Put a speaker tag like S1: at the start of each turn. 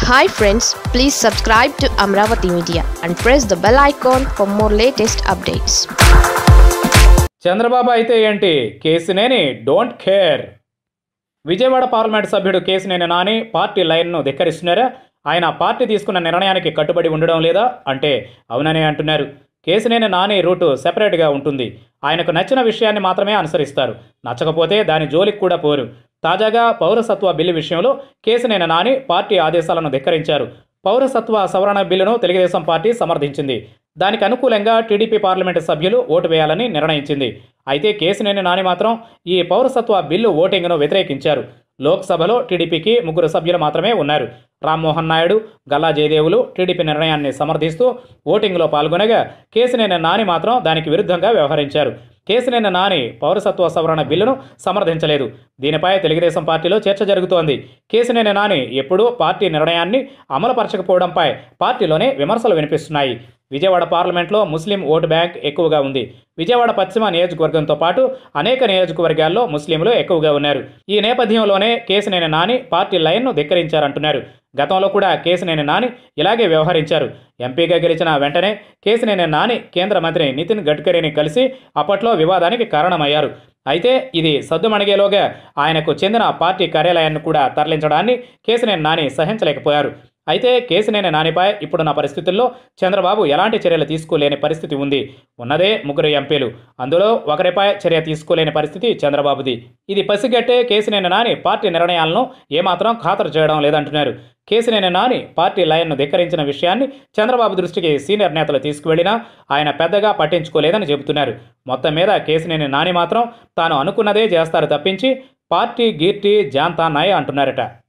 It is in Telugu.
S1: hi friends please subscribe to Amaravati media and press the bell icon for more latest updates
S2: Chandrababu అయితే ఏంటి Kesineni don't care Vijayawada parliament సభ్యుడు కేసినేని నాని పార్టీ లైన్ను ధిక్కరిస్తున్నారా ఆయన పార్టీ తీసుకున్న నిర్ణయానికి కట్టుబడి ఉండడం లేదా అంటే అవుననే అంటున్నారు కేసినేని నాని రూటు సెపరేట్గా ఉంటుంది ఆయనకు నచ్చిన విషయాన్ని మాత్రమే అనుసరిస్తారు నచ్చకపోతే దాని జోలికి కూడా పోరు తాజాగా పౌరసత్వ బిల్లు విషయంలో కేసినేని నాని పార్టీ ఆదేశాలను ధిక్కరించారు పౌరసత్వ సవరణ బిల్లును తెలుగుదేశం పార్టీ సమర్థించింది దానికి అనుకూలంగా టీడీపీ పార్లమెంటు సభ్యులు ఓటు వేయాలని నిర్ణయించింది అయితే కేసినేని నాని మాత్రం ఈ పౌరసత్వ బిల్లు ఓటింగ్ను వ్యతిరేకించారు లోక్సభలో టీడీపీకి ముగ్గురు సభ్యులు మాత్రమే ఉన్నారు రామ్మోహన్ నాయుడు గల్లా జయదేవులు టీడీపీ నిర్ణయాన్ని సమర్థిస్తూ ఓటింగ్లో పాల్గొనగా కేసినేని నాని మాత్రం దానికి విరుద్ధంగా వ్యవహరించారు కేసినేని నాని పౌరసత్వ సవరణ బిల్లును సమర్థించలేదు దీనిపై తెలుగుదేశం పార్టీలో చర్చ జరుగుతోంది కేసినేని నాని ఎప్పుడూ పార్టీ నిర్ణయాన్ని అమలుపరచకపోవడంపై పార్టీలోనే విమర్శలు వినిపిస్తున్నాయి విజయవాడ పార్లమెంట్లో ముస్లిం ఓటు బ్యాంక్ ఎక్కువగా ఉంది విజయవాడ పశ్చిమ నియోజకవర్గంతో పాటు అనేక నియోజకవర్గాల్లో ముస్లింలు ఎక్కువగా ఉన్నారు ఈ నేపథ్యంలోనే కేసినేని నాని పార్టీ లైన్ను ధిక్కరించారంటున్నారు గతంలో కూడా కేసినేని నాని ఇలాగే వ్యవహరించారు ఎంపీగా గెలిచిన వెంటనే కేసినేని నాని కేంద్ర మంత్రి నితిన్ గడ్కరీని కలిసి అప్పట్లో వివాదానికి కారణమయ్యారు అయితే ఇది సద్దుమణిగేలోగా ఆయనకు చెందిన పార్టీ కార్యాలయాన్ని కూడా తరలించడాన్ని కేసినేని నాని సహించలేకపోయారు అయితే కేసినేని నానిపై ఇప్పుడున్న పరిస్థితుల్లో చంద్రబాబు ఎలాంటి చర్యలు తీసుకోలేని పరిస్థితి ఉంది ఉన్నదే ముగ్గురు ఎంపీలు అందులో ఒకరిపై చర్య తీసుకోలేని పరిస్థితి చంద్రబాబుది ఇది పసిగట్టే కేసినేని నాని పార్టీ నిర్ణయాలను ఏమాత్రం ఖాతరు చేయడం లేదంటున్నారు కేసినేని నాని పార్టీ లైన్ను ధిక్కరించిన విషయాన్ని చంద్రబాబు దృష్టికి సీనియర్ నేతలు తీసుకువెళ్లినా ఆయన పెద్దగా పట్టించుకోలేదని చెబుతున్నారు మొత్తం మీద కేసినేని నాని మాత్రం తాను అనుకున్నదే చేస్తారు తప్పించి పార్టీ గీర్టీ జాంతా నాయ్ అంటున్నారట